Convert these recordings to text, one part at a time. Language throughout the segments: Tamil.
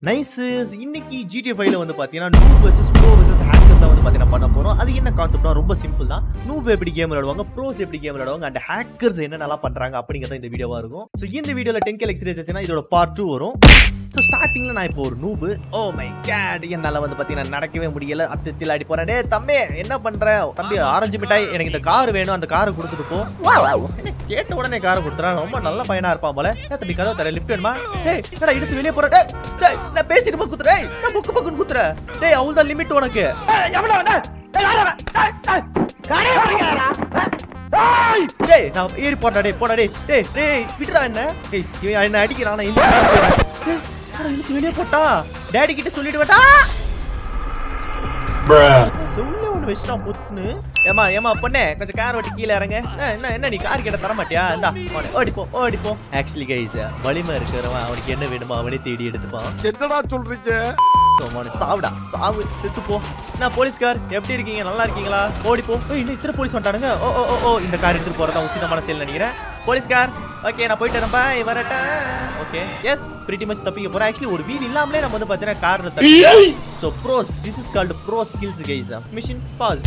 நைஸ் இன்னைக்கு ஜிடிஎஃப் ஃபைவ்ல வந்து பாத்தீங்கன்னா நூ வர்சஸ் ப்ரோ வர்சஸ் ஹேக்கர்ஸ் தான் வந்து பாத்தீங்கன்னா பண்ண போறோம் அது என்ன கான்செப்ட்னா ரொம்ப சிம்பிள் தான் நூப் எப்படி கேம் விளையாடுவாங்க ப்ரோஸ் எப்படி கேம் விளையாடுவாங்க அண்ட் ஹேக்கர்ஸ் என்னென்னலாம் பண்றாங்க அப்படிங்கிறத இந்த வீடியோவா இருக்கும் ஸோ இந்த வீடியோல டென் கேல் எக்ஸ்பீரியன்ஸ் ஆச்சுன்னா இதோட பார்ட் டூ வரும் ஸோ ஸ்டார்டிங்ல நான் இப்போ ஒரு நூபு ஓ மை கேட் என்னால வந்து பாத்தீங்கன்னா நடக்கவே முடியல அத்தத்தில் அடி போறேன் டேய் தம்பி என்ன பண்ற தம்பி ஆரஞ்சு மிட்டாய் எனக்கு இந்த கார் வேணும் அந்த காரை கொடுத்துட்டு போ என்ன கேட்ட உடனே காரை கொடுத்துறான் ரொம்ப நல்ல பையனா இருப்பான் போல ஏன் தம்பி கதவை தர லிஃப்ட் வேணுமா டேய் என்னடா எடுத்து வெளியே போற டேய் டேய் நான் பேசிட்டு போய் குத்துறேன் டேய், நான் புக்கு பக்குன்னு குத்துற டேய் அவள் தான் லிமிட் உனக்கு டேய் நான் ஏறி போடா டேய் போடா டேய் டேய் டேய் விட்டுறா என்ன டேய் இவன் என்ன அடிக்கிறான் நான் இழுத்து வெளியே போறேன். டேய் என்னடா இழுத்து வெளியே போட்டா டேடி கிட்ட சொல்லிட்டு வேட்டா சொல்ல ஒன்று வச்சுட்டான் புத்துன்னு ஏமா ஏமா பொண்ணே கொஞ்சம் கார் ஓட்டி கீழே இறங்க ஆ, என்ன என்ன நீ கார் கிட்ட தர மாட்டியா இந்தா போனே ஓடிப்போ ஓடிப்போ ஆக்சுவலி கைஸ் வலிமை இருக்கிறவன் அவனுக்கு என்ன வேணுமோ அவனே தேடி எடுத்துப்பான் என்னடா சொல்றீங்க அவனு சாவுடா சாவு செத்து போ என்ன போலீஸ்கார் எப்படி இருக்கீங்க நல்லா இருக்கீங்களா ஓடி போ ஏய், இன்னும் இத்தனை போலீஸ் வந்துட்டானுங்க ஓ ஓ ஓ ஓ இந்த கார் எடுத்துட்டு போறதா உசிதமான செயல் நினைக்கிறேன் போலீஸ்கார் ஓகே நான் போயிட்டு வரேன் பாய் வரட்டேன் ஓகே எஸ் பிரிட்டி மச் தப்பிக்க போறேன் ஆக்சுவலி ஒரு வீல் இல்லாமலே நம்ம வந்து பார்த்தீங்கன்னா கார்ல தப்பி so bros this is called bro skills guys mission pass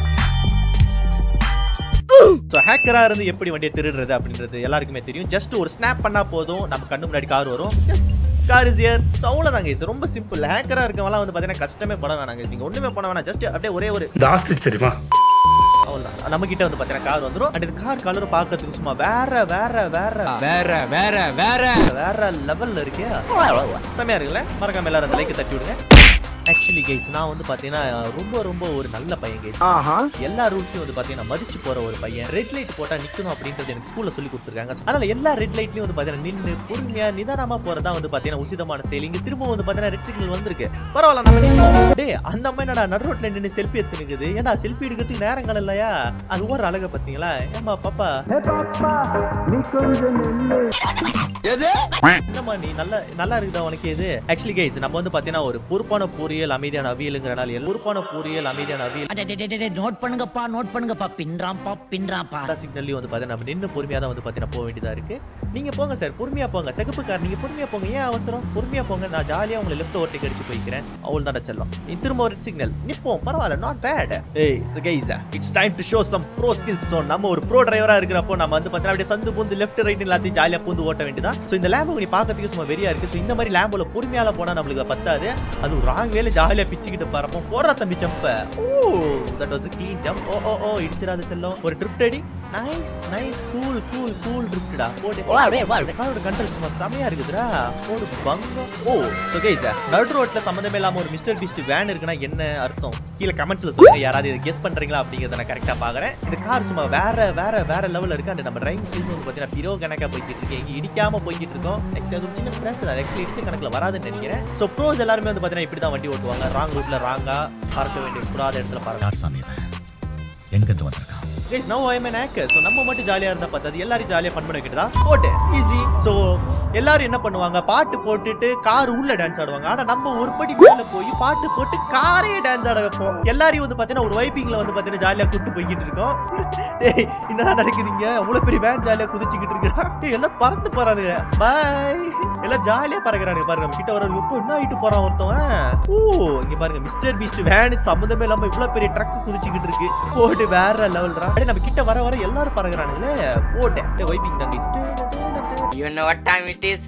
so ஹேக்கராக இருந்து எப்படி வண்டியை திருடுறது அப்படின்றது எல்லாருக்குமே தெரியும் ஜஸ்ட் ஒரு ஸ்னாப் பண்ணா போதும் நம்ம கண்ணு முன்னாடி கார் வரும் yes car is here so அவ்வளோதாங்க இது ரொம்ப சிம்பிள் ஹேக்கராக இருக்கவங்களாம் வந்து பார்த்தீங்கன்னா கஷ்டமே பண்ண வேணாங்க நீங்கள் ஒன்றுமே பண்ண வேணாம் ஜஸ்ட் அப்படியே ஒரே ஒரு இது ஆஸ்ட்ரிச் தெரியுமா அவ்வளோதான் நம்ம கிட்ட வந்து பார்த்தீங்கன்னா கார் வந்துடும் அண்ட் இந்த கார் கலர் பார்க்கறதுக்கு சும்மா வேற வேற வேற வேற வேற வேற வேற லெவல்ல இருக்கே செமையா இருக்குல்ல மறக்காம எல்லாரும் அந்த லைக்கை தட்டி விடுங்க ஆக்சுவலி கைஸ் நான் வந்து பாத்தீங்கன்னா ரொம்ப ரொம்ப ஒரு நல்ல பையன் கைஸ் எல்லா ரூல்ஸையும் வந்து பாத்தீங்கன்னா மதிச்சு போற ஒரு பையன் ரெட் லைட் போட்டா நிக்கணும் அப்படின்றது எனக்கு ஸ்கூல்ல சொல்லி கொடுத்துருக்காங்க அதனால எல்லா ரெட் லைட்லயும் வந்து பாத்தீங்கன்னா நின்னு பொறுமையா நிதானமா போறதா வந்து பாத்தீங்கன்னா உசிதமான செயல் இங்க திரும்ப வந்து பாத்தீங்கன்னா ரெட் சிக்னல் வந்திருக்கு பரவாயில்ல நம்ம நிப்போம். டேய் அந்த அம்மா என்னடா நடு ரோட்ல நின்னு செல்ஃபி எடுத்துனுக்குது ஏன்டா செல்ஃபி எடுக்கிறதுக்கு நேரங்கள் இல்லையா அது ஒரு அழக பாத்தீங்களா ஏமா பாப்பா எது என்னம்மா நீ நல்ல நல்லா இருக்குதா உனக்கு இது ஆக்சுவலி கைஸ் நம்ம வந்து பாத்தீங்கன்னா ஒரு பொறுப்பான பொறியியல் அமைதியான அவியலுங்கிறனால எல்லா- பொறுப்பான பொறியியல் அமைதியான அவியல் நோட் பண்ணுங்கப்பா நோட் பண்ணுங்கப்பா பின்றாம்பா பின்றாம்பா எல்லா சிக்னல்லையும் வந்து பார்த்தீங்கன்னா நம்ம நின்று பொறுமையாக தான் வந்து பார்த்தீங்கன்னா போக வேண்டியதாக இருக்கு நீங்கள் போங்க சார் பொறுமையாக போங்க சிகப்பு கார் நீங்கள் பொறுமையாக போங்க ஏன் அவசரம் பொறுமையாக போங்க நான் ஜாலியாக உங்களை லெஃப்ட் ஓவர்டேக் அடிச்சு போய்க்கிறேன் அவள் தான் செல்லம் நீ திரும்ப ஒரு சிக்னல் நிப்போம் பரவாயில்ல நாட் பேட் ஏய் so guys it's time to show some bro skills so நம்ம ஒரு ப்ரோ டிரைவராக இருக்கிறப்போ நம்ம வந்து பார்த்தீங்கன்னா அப்படியே சந்து பூந்து லெஃப்ட் ரைட் எல்லாத்தையும் ஜாலியாக பூந்து ஓட்ட வேண்டியதான் ஸோ இந்த லேம்போ நீ பார்க்கறதுக்கு சும்மா வெறியா இருக்கு ஸோ இந்த மாதிரி லேம்போல பொறுமையால போனால் நம்மளுக்கு பத்தாது அது ராங் வேலை ஜாலியாக பிச்சுக்கிட்டு பறப்போம் போடுற தம்பி jump oh that was clean jump oh oh oh இடிச்சிடாத செல்லம் ஒரு ட்ரிஃப்ட் அடி nice nice cool cool cool ட்ரிஃப்டா போடு காரோட கண்ட்ரோல் சும்மா செமையா இருக்குதுடா போடு பங்கம் ஓ ஸோ கைஸ் நடு ரோட்ல சம்மந்தமே இல்லாம ஒரு மிஸ்டர் பீஸ்ட் வேன் இருக்குன்னா என்ன அர்த்தம் கீழே கமெண்ட்ஸ்ல சொல்லுங்க யாராவது இதை கெஸ் பண்றீங்களா அப்படிங்கறத நான் கரெக்டா பாக்குறேன் இந்த கார் சும்மா வேற வேற வேற லெவல்ல இருக்கு அண்ட் நம்ம டிரைவிங் ஸ்கில்ஸ் வந்து பாத்தீங்கன்னா பிரோ கணக்கா போய்கிட்டு இருக்கு எங்க இடிக்காம போய்கிட்டு இருக்கோம் ஆக்சுவலி அது ஒரு சின்ன ஸ்கிராச் அது ஆக்சுவலி இடிச்ச கணக்குல வராதுன்னு நினைக்கிறேன் ஸோ ப்ரோஸ் எல்லாருமே வந்து பாத்தீங்கன்னா இப்படி தான் வண்டி ஓட்டுவாங்க ராங் ரூட்ல ராங்கா பறக்க வேண்டிய கூடாத இடத்துல பறக்க யார் சாமி இவன் எங்கிருந்து வந்திருக்கான் guys no I man hacker so நம்ம மட்டும் ஜாலியா இருந்தா பார்த்தது எல்லாரும் ஜாலியா ஃபன் பண்ண வைக்கிறதா போட்டு ஈஸி ஸோ எல்லாரும் என்ன பண்ணுவாங்க பாட்டு போட்டுட்டு கார் உள்ள டான்ஸ் ஆடுவாங்க ஆனா நம்ம ஒரு படி மேல போய் பாட்டு போட்டு காரே டான்ஸ் ஆட வைப்போம் எல்லாரையும் வந்து பாத்தீங்கன்னா ஒரு வைப்பிங்ல வந்து பாத்தீங்கன்னா ஜாலியா கூட்டு போய்கிட்டு இருக்கோம் டேய் என்னடா நடக்குதுங்க அவ்வளவு பெரிய வேன் ஜாலியா குதிச்சுக்கிட்டு இருக்கா டேய் எல்லாம் பறந்து போறானுங்க பாய் எல்லாம் ஜாலியா பறக்குறானுங்க பாருங்க நம்ம கிட்ட வர இப்போ என்ன ஆயிட்டு போறான் ஒருத்தவன் ஓ இங்க பாருங்க மிஸ்டர் பீஸ்ட் வேன் சம்மந்தமே இல்லாம இவ்வளவு பெரிய ட்ரக் குதிச்சுக்கிட்டு இருக்கு போட்டு வேற லெவல்ரா அப்படியே நம்ம கிட்ட வர வர எல்லாரும் பறக்குறானுங்களே போட்டேன் வைப்பிங் தாங்க You know what time it is?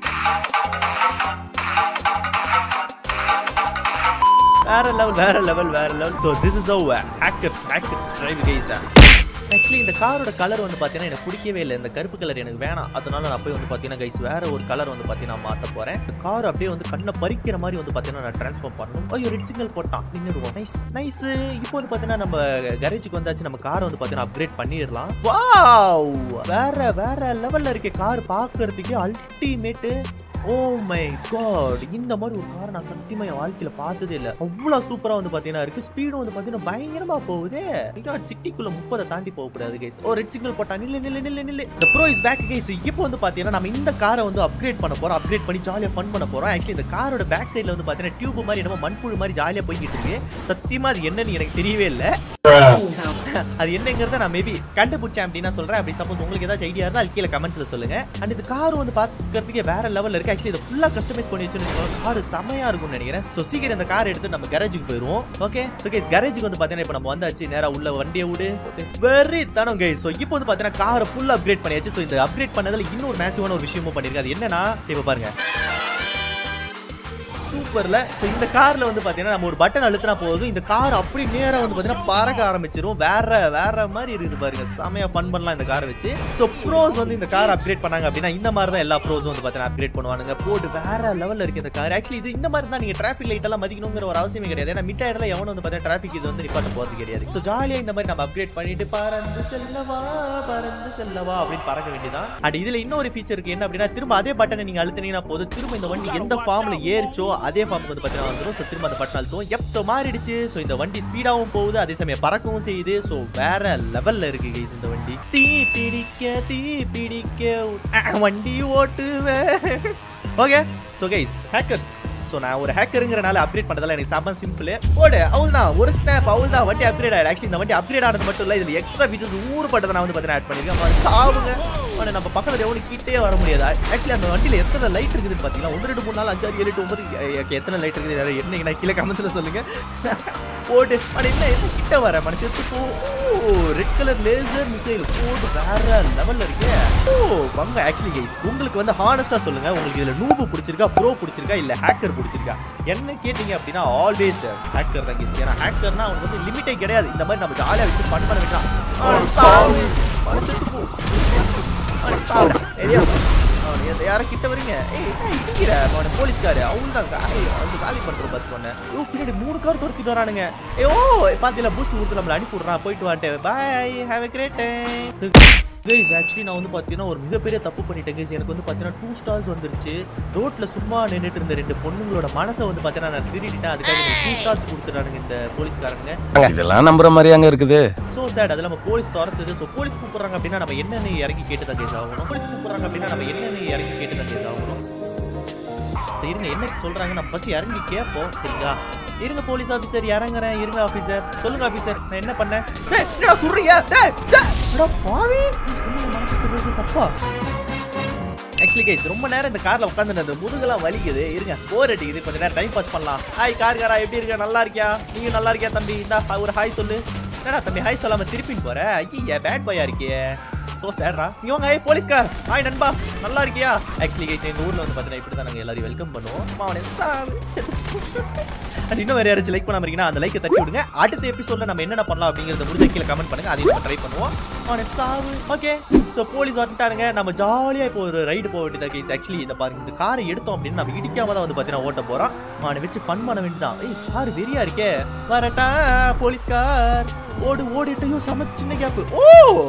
வேற லெவல் வேற லெவல் வேற level so this is how hackers hackers drive guys actually இந்த காரோட கலர் வந்து பார்த்தீங்கன்னா எனக்கு பிடிக்கவே இல்லை இந்த கருப்பு கலர் எனக்கு வேணாம் அதனால நான் போய் வந்து பார்த்தீங்கன்னா கைஸ் வேற ஒரு கலர் வந்து பார்த்தீங்கன்னா மாற்ற போறேன் இந்த கார் அப்படியே வந்து கண்ணை பறிக்கிற மாதிரி வந்து பார்த்தீங்கன்னா நான் ட்ரான்ஸ்ஃபார்ம் பண்ணணும் ஐயோ ரெட் சிக்னல் போட்டான் நின்றுடுவோம் நைஸ் நைஸ் இப்போ வந்து பார்த்தீங்கன்னா நம்ம கரேஜுக்கு வந்தாச்சு நம்ம காரை வந்து பார்த்தீங்கன்னா அப்கிரேட் பண்ணிடலாம் வாவ் வேற வேற லெவல்ல இருக்க கார் பார்க்கறதுக்கே அல்டிமேட்டு ஓ மை காட் இந்த மாதிரி ஒரு காரை நான் சத்தியமா என் வாழ்க்கையில பார்த்ததே இல்ல அவ்வளவு சூப்பரா வந்து பாத்தீங்கன்னா இருக்கு ஸ்பீடும் வந்து பாத்தீங்கன்னா பயங்கரமா போகுதே சிட்டிக்குள்ள முப்பதை தாண்டி போக கூடாது கைஸ் ஓ ரெட் சிக்னல் போட்டா நில்லு நில்லு நில்லு நில்லு இந்த ப்ரோ இஸ் பேக் கைஸ் இப்போ வந்து பாத்தீங்கன்னா நம்ம இந்த காரை வந்து அப்கிரேட் பண்ண போறோம் அப்கிரேட் பண்ணி ஜாலியா ஃபன் பண்ண போறோம் ஆக்சுவலி இந்த காரோட பேக் சைடுல வந்து பாத்தீங்கன்னா டியூப் மாதிரி என்னமோ மண்புழு மாதிரி ஜாலியா போய்கிட்டு இருக்கு சத்தியமா அது என்னன்னு எனக்கு தெரியவே இல்லை அது என்னங்கிறத நான் மேபி கண்டுபிடிச்சேன் அப்படின்னா சொல்றேன் அப்படி சப்போஸ் உங்களுக்கு ஏதாச்சும் ஐடியா இருந்தால் கீழே கமெண்ட்ஸ்ல சொல்லுங்க அண்ட் இந்த கார் வந்து பார்க்கறதுக்கே வேற லெவல்ல இருக்கு ஆக்சுவலி இதை ஃபுல்லா கஸ்டமைஸ் பண்ணி வச்சுன்னு கார் செமையா இருக்கும்னு நினைக்கிறேன் ஸோ சீக்கிரம் இந்த கார் எடுத்து நம்ம கேரேஜுக்கு போயிருவோம் ஓகே ஸோ கைஸ் கேரேஜுக்கு வந்து பார்த்தீங்கன்னா இப்போ நம்ம வந்தாச்சு நேரா உள்ள வண்டியை விடு வெரி தனம் கைஸ் ஸோ இப்போ வந்து பார்த்தீங்கன்னா காரை ஃபுல் அப்கிரேட் பண்ணியாச்சு ஸோ இந்த அப்கிரேட் பண்ணதுல இன்னொரு மேசிவான ஒரு விஷயமும் பண்ணிருக்கு அது என்னன்னா இப்போ பாருங்க சூப்பர்ல ஸோ இந்த கார்ல வந்து பாத்தீங்கன்னா நம்ம ஒரு பட்டன் அழுத்தினா போதும் இந்த கார் அப்படி நேரா வந்து பாத்தீங்கன்னா பறக்க ஆரம்பிச்சிரும் வேற வேற மாதிரி இருக்குது பாருங்க செமையா ஃபன் பண்ணலாம் இந்த காரை வச்சு ஸோ ப்ரோஸ் வந்து இந்த கார் அப்கிரேட் பண்ணாங்க அப்படின்னா இந்த மாதிரி தான் எல்லா ப்ரோஸும் வந்து பாத்தீங்கன்னா அப்கிரேட் பண்ணுவானுங்க போட்டு வேற லெவல்ல இருக்கு இந்த கார் ஆக்சுவலி இது இந்த மாதிரி தான் நீங்க டிராஃபிக் லைட் எல்லாம் மதிக்கணுங்கிற ஒரு அவசியமே கிடையாது ஏன்னா மிட் ஆயிடல எவனும் வந்து பாத்தீங்கன்னா டிராஃபிக் இது வந்து நிப்பாட்ட போறது கிடையாது ஸோ ஜாலியா இந்த மாதிரி நம்ம அப்கிரேட் பண்ணிட்டு பறந்து செல்லவா பறந்து செல்லவா அப்படின்னு பறக்க வேண்டியதான் அண்ட் இதுல இன்னொரு ஃபீச்சர் இருக்கு என்ன அப்படின்னா திரும்ப அதே பட்டனை நீங்க அழுத்தினீங்கன்னா போதும் திரும்ப இந்த வண்டி எந்த ஃபார்ம்ல ஏறிச்சோ அதே ஃபார்முக்கு வந்து பார்த்தீங்கன்னா வந்துடும் ஸோ திரும்ப அந்த பட்டன் அழுத்தும் எப் ஸோ மாறிடுச்சு ஸோ இந்த வண்டி ஸ்பீடாகவும் போகுது அதே சமயம் பறக்கவும் செய்யுது ஸோ வேற லெவல்ல இருக்கு guys இந்த வண்டி தீ பிடிக்க தீ பிடிக்க அஹ், வண்டி ஓட்டுவேன் okay so guys hackers so நான் ஒரு ஹேக்கருங்கிறனால அப்கிரேட் பண்ணதால எனக்கு செம்ம சிம்பிள் ஓடு அவள் தான் ஒரு ஸ்னாப் அவள் தான் வண்டி அப்கிரேட் ஆயிடு ஆக்சுவலி இந்த வண்டி அப்கிரேட் ஆனது மட்டும் இல்லை இதில் எக்ஸ்ட்ரா ஃபீச்சர்ஸ் ஊறுபட்டதை நான் வந்து பார்த்தீங்கன்னா ஆட் பண்ணியிருக்கேன் அவன் சாவுங்க அவனை நம்ம பக்கத்தில் எவ்வளோ கிட்டே வர முடியாது ஆக்சுவலி அந்த வண்டியில் எத்தனை லைட் இருக்குதுன்னு பார்த்தீங்கன்னா ஒன்று ரெண்டு மூணு நாலு அஞ்சு ஆறு ஏழு எட்டு ஒன்பது எ- எ- எத்தனை லைட் இருக்குது யாரும் என்ன நான் கீழே கமெண்ட்ஸில் சொல்லுங்க போடு அவன் என்ன என்ன கிட்ட வர மனசு போ oh red colour laser missile போடு வேற லெவல்ல இருக்கே ஓ வாங்க ஆக்சுவலி கைஸ் உங்களுக்கு வந்து ஹானஸ்டா சொல்லுங்க உங்களுக்கு இதுல நூபு பிடிச்சிருக்கா ப்ரோ பிடிச்சிருக்கா இல்ல ஹேக்கர் பிடிச்சிருக்கா என்ன கேட்டீங்க அப்படின்னா ஆல்வேஸ் ஹேக்கர் தான் கேஸ் ஏன்னா ஹேக்கர்னா அவனுக்கு வந்து லிமிட்டே கிடையாது இந்த மாதிரி நம்ம ஜாலியா வச்சு ஃபன் பண்ண வைக்கலாம் அவன் சாவு. அவன் செத்து போ அவன் சாவுடா. ரெடியா போ. அவன் எந்த- யாரை கிட்ட வரீங்க ஏய் என்ன இடிக்கிற அவன போலீஸ்காரு அவங்க தான் காலி வந்து காலி பண்ற பார்த்துக்கோங்க ஓ பின்னாடி மூணு கார் துரத்திட்டு வரானுங்க ஏ ஓ பாத்தியில பூஸ்ட் கொடுத்து நம்மள அனுப்பி விடுறான் போயிட்டு வாட்டேன் bye have a great guys actually நான் வந்து பார்த்தீங்கன்னா ஒரு மிகப்பெரிய தப்பு பண்ணிட்டேன் கைஸ் எனக்கு வந்து பார்த்தீங்கன்னா டூ ஸ்டார்ஸ் வந்துருச்சு ரோட்ல சும்மா நின்றுட்டு இருந்த ரெண்டு பொண்ணுங்களோட மனசை வந்து பார்த்தீங்கன்னா நான் திருடிட்டேன் அதுக்காக டூ ஸ்டார்ஸ் கொடுத்துட்டானுங்க இந்த போலீஸ்காரங்க இதெல்லாம் நம்புற மாதிரி அங்க இருக்குது ஸோ சேட் அதில் நம்ம போலீஸ் துரத்துது ஸோ போலீஸ் கூப்பிட்றாங்க அப்படின்னா நம்ம என்னென்னு இறங்கி கேட்டு தான் கேஸ் ஆகணும் போலீஸ் கூப்பிட்றாங்க அப்படின்னா நம்ம என்னென்னு இறங்கி கேட்டு தான் கேஸ் ஆகணும் சரி, இருங்க என்ன சொல்றாங்க நம்ம ஃபர்ஸ்ட் இறங்கி கேட்போம் சரிங்களா இருங்க போலீஸ் ஆஃபீஸர் இறங்குறேன் இருங்க ஆஃபீஸர் சொல்லுங்க ஆஃபீஸர் நான் என்ன பண்ணேன் டேய், என்னடா சொல்றீங்க டேய், டேய், என்னடா பாவி நீ சொன்னது மனசு திருடுறது தப்பா ஆக்சுவலி கைஸ் ரொம்ப நேரம் இந்த கார்ல உட்காந்து முதுகெல்லாம் வலிக்குது இருங்க போர் அடிக்குது கொஞ்ச நேரம் டைம் பாஸ் பண்ணலாம் ஹாய் கார்காரா எப்படி இருக்க நல்லா இருக்கியா நீயும் நல்லா இருக்கியா தம்பி இந்தா ஒரு ஹாய் சொல்லு என்னடா தம்பி ஹாய் சொல்லாம திருப்பின்னு போற ஐயா பேட் பாயா இருக்கியே ஸோ சேட்ரா நீ வாங்க ஏய் போலீஸ்கார் ஹாய் நண்பா நல்லா இருக்கியா ஆக்சுவலி கைஸ் எங்க ஊர்ல வந்து பார்த்தீங்கன்னா இப்படி தான் நாங்கள் எல்லாரையும் வெல்கம் பண்ணுவோம் அவனை சாவு, செத்து அண்ட் இன்னும் வேற யாராச்சும் லைக் பண்ணாம இருக்கீங்கன்னா அந்த லைக்கை தட்டி விடுங்க அடுத்த எபிசோட்ல நம்ம என்னென்ன பண்ணலாம் அப்படிங்கறத முடிஞ்ச கீழே கமெண்ட் பண்ணுங்க அதையும் நம்ம ட்ரை பண்ணுவோம் அவனை சாவு ஓகே ஸோ போலீஸ் வந்துட்டானுங்க நம்ம ஜாலியாக இப்போ ஒரு ரைடு போக வேண்டியதா கேஸ் ஆக்சுவலி இந்த பாருங்க இந்த காரை எடுத்தோம் அப்படின்னு நம்ம இடிக்காம தான் வந்து பார்த்தீங்கன்னா ஓட்ட போறோம் அவனை வச்சு ஃபன் பண்ண வேண்டியதான் ஏய் கார் வெறியா இருக்கே வரட்டா போலீஸ்கார் ஓடு ஓடிட்டையும் செம சின்ன gap oh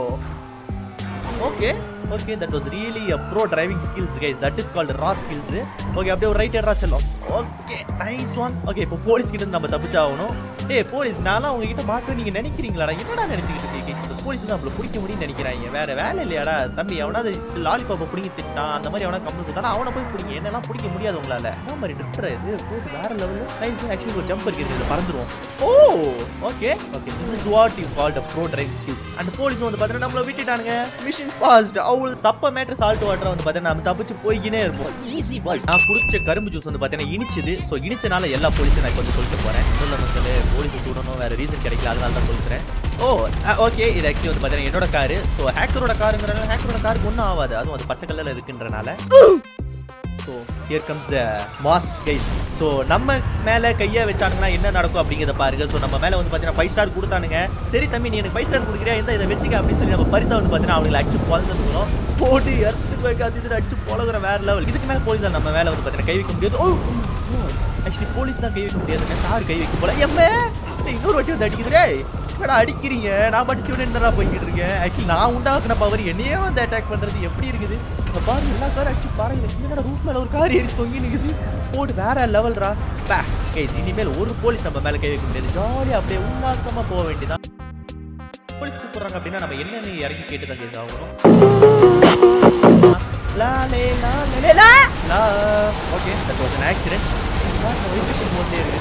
okay okay that was really a bro driving skills guys that is called raw skills okay அப்படியே ஒரு ரைட் எட்ரா செல்லும் ஓகே நைஸ் ஒன் ஓகே இப்போ போலீஸ் கிட்ட இருந்து நம்ம தப்பிச்சாகணும் ஏய் போலீஸ் நான்லாம் உங்ககிட்ட மாட்டேன் நீங்க நினைக்கிறீங்களாடா என்னடா நினைச்சுக்கிட்டு இருக்கீங்க guys? இந்த போலீஸ் தான் நம்மள பிடிக்க முடியும்னு நினைக்கிறாங்க வேற வேலை இல்லையாடா தம்பி எவனாவது லாலிபாப்பை பிடிங்கி திட்டான் அந்த மாதிரி எவனா கம்மி கொடுத்தானா அவனை போய் பிடிங்க என்னெல்லாம் பிடிக்க முடியாது உங்களால என்ன மாதிரி டிஃப்டர் இது போட்டு வேற லெவல் நைஸ் ஆக்சுவலி ஒரு ஜம்ப் இருக்குது இதுல பறந்துருவோம் oh okay okay this is what you called a bro driving skills and police வந்து பார்த்தீங்கன்னா நம்மள விட்டுட்டானுங்க மிஷின் பாஸ்ட் அவள் சப்ப மேட்டர் சால்ட் வாட்டர் வந்து பார்த்தீங்கன்னா நம்ம தப்பிச்சு போய்க்கினே இருப்போம் ஈஸி பாய்ஸ் நான் குடிச்ச கரும்பு ஜூஸ் வந்து பார்த்தீங்கன்னா இனிச்சுது ஸோ இனிச்சனால எல்லா போலீஸும் நான் கொஞ்சம் சொல்லிட்டு போறேன் முதல்ல மக்களே போலீஸ் சுடணும் வேற ரீசன் கிடைக்கல அதனால தான் சொல்லிக்கிறேன் ஓ ஓகே இது ஆக்சுவலி வந்து பார்த்தீங்கன்னா என்னோட காரு ஸோ ஹேக்கரோட காருங்கிறனால ஹேக்கரோட காருக்கு ஒன்றும் ஆகாது அதுவும் அது பச்சை கலரில் இருக்குன்றனால so here comes the mass guys so நம்ம மேலே கையை வச்சானுங்கன்னா என்ன நடக்கும் அப்படிங்கிறத பாருங்க ஸோ நம்ம மேலே வந்து பார்த்தீங்கன்னா ஃபைவ் ஸ்டார் கொடுத்தானுங்க சரி தம்பி நீ எனக்கு ஃபைவ் ஸ்டார் கொடுக்குறியா இந்த இதை வச்சுக்க அப்படின்னு சொல்லி நம்ம பரிசா வந்து பார்த்தீங்கன்னா அவங்களை அடிச்சு பொழந்துருக்கிறோம் போட்டு இடத்துக்கு வைக்காது இது அடிச்சு பொழகுற வேற லெவல் இதுக்கு மேலே போலீஸ் நம்ம மேலே வந்து பார்த்தீங்கன்னா கை வைக்க முடியாது ஓ ஆக்சுவலி போலீஸ் தான் கை வைக்க முடியாதுங்க சார் கை வைக்க போல எம்மே இன்னொரு வாட்டி வந்து அடிக்குதுரே என்னடா அடிக்கிறீங்க நான் படிச்சு விட என்னடா போய்கிட்டு இருக்கேன் ஆக்சுவலி நான் உண்டாக்குன பவர் என்னையே வந்து அட்டாக் பண்றது எப்படி இருக்குது இங்க பாருங்க எல்லா காரும் அடிச்சு பாருங்க என்னடா ரூஃப் மேல ஒரு கார் ஏறி தொங்கி நிக்குது போட்டு வேற லெவல்ரா பே கேஸ் இனிமேல் ஒரு போலீஸ் நம்ம மேல கை வைக்க முடியாது ஜாலியா அப்படியே உல்லாசமா போக வேண்டியதான் போலீஸ் கூப்பிடுறாங்க அப்படின்னா நம்ம என்னன்னு இறங்கி கேட்டு தான் கேஸ் ஆகணும் லா லே லா லே லே லா லா okay that was an accident vibration மோட்லேயே இருக்குது okay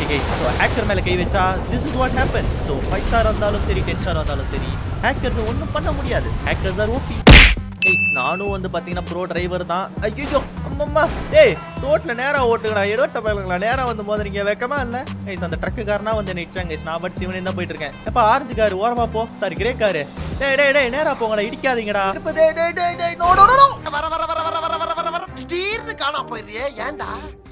okay guys so hacker மேலே கை வச்சா this is what happens so five star வந்தாலும் சரி டென் ஸ்டார் வந்தாலும் சரி ஹேக்கர்ஸ் ஒன்றும் பண்ண முடியாது ஹேக்கர்ஸ் ஆர் ஓபி கைஸ் நானும் வந்து பார்த்தீங்கன்னா ப்ரோ டிரைவர் தான் ஐயோ அம்மம்மா டேய் ரோட்டில் நேராக ஓட்டுங்கடா எடோட்ட பயலுங்களா நேராக வந்து மோதுறீங்க வெக்கமா இல்லை கைஸ் அந்த ட்ரக்குக்காரனா வந்து நிற்றாங்க கைஸ் நான் பட் சிவனே தான் போயிட்டு இருக்கேன் எப்போ ஆரஞ்சு காரு ஓரமா போ சாரி கிரே காரு டேய் டேய் டேய் நேரா போங்கடா இடிக்காதீங்கடா இப்ப டேய் டேய் டேய் டேய் நோ நோ நோ வர வர வர வர வர வர வர வர திடீர்னு காணாம போயிடுறியே ஏன்டா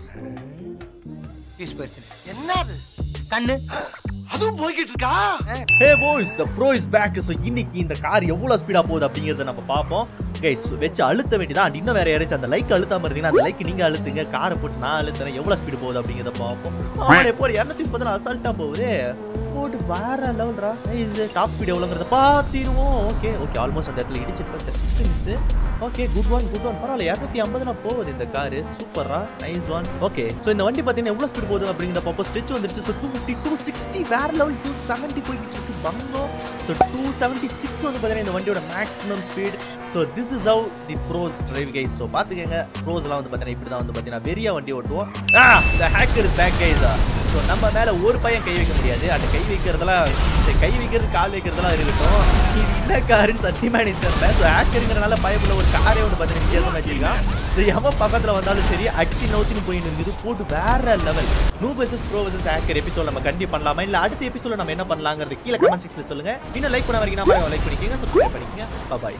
யூஸ் போயிருச்சு என்னது கண்ணு அதுவும் போய்கிட்டு இருக்கா hey boys the bro is back so இன்னைக்கு இந்த கார் எவ்வளோ ஸ்பீடாக போகுது அப்படிங்கிறத நம்ம பார்ப்போம் கைஸ் வச்சு அழுத்த வேண்டியதான் and இன்னும் வேற யாராச்சும் அந்த லைக் அழுத்தாம இருந்தீங்கன்னா அந்த லைக் நீங்க அழுத்துங்க காரை போட்டு நான் அழுத்துறேன் எவ்வளோ ஸ்பீடு போகுது அப்படிங்கிறத பார்ப்போம் அவனே போடு இரநூத்தி முப்பது அசால்ட்டாக போகுது போட்டு வேற லெவல்ரா இது டாப் ஸ்பீட் எவ்வளோங்கிறத பார்த்திருவோம் ஓகே ஓகே ஆல்மோஸ்ட் அந்த இடத்துல இடிச்சிருப்பேன் just miss okay good one good one பரவாயில்ல இரநூத்தி ஐம்பதுனா போகுது இந்த காரு சூப்பரா நைஸ் ஒன் ஓகே ஸோ இந்த வண்டி பார்த்தீங்கன்னா எவ்வளோ ஸ்பீட் போகுது அப்படிங்கிறத பார்ப்போம் ஸ்ட்ரெச் வந்துருச்சு so two fifty two sixty வேற லெவல் டூ செவன்ட்டி போய்கிட்டு இருக்கு பங்கோ ஸோ டூ செவன்ட்டி சிக்ஸ் வந்து பார்த்தீங்கன்னா இந்த வண்டியோட maximum speed so this is how the bros drive guys so பார்த்துக்கங்க ப்ரோஸ்லாம் வந்து பார்த்தீங்கன்னா இப்படி தான் வந்து பார்த்தீங்கன்னா வெறியா வண்டி ஓட்டுவோம் ஆ இந்த ஹேக்கர் பேக் கைஸா ஸோ நம்ம மேலே ஒரு பையன் கை வைக்க முடியாது அந்த கை வைக்கிறதெல்லாம் இந்த கை வைக்கிறது கால் வைக்கிறதெல்லாம் இருக்கட்டும் இது என்ன காருன்னு சத்தியமாக எனக்கு தெரியல ஸோ ஹேக்கருங்கிறனால பயப்புள்ள ஒரு காரே ஒன்று பார்த்தீங்கன்னா வித்தியாசம் வச்சிருக்கான் ஸோ எவன் பக்கத்தில் வந்தாலும் சரி அடிச்சு நோத்தின்னு போய் நிற்குது போட்டு வேற level new versus bro versus hacker episode நம்ம கண்டிப்பாக பண்ணலாமா இல்லை அடுத்த எபிசோட நம்ம என்ன பண்ணலாங்கிறது கீழே கமெண்ட் செக்ஷனில் சொல்லுங்க இன்னும் லைக் பண்ண வரைக்கும் நான் லைக் பண்ணிக்கோங்க சப்ஸ்கிரைப் பண்ணிக்கோங்க பாய்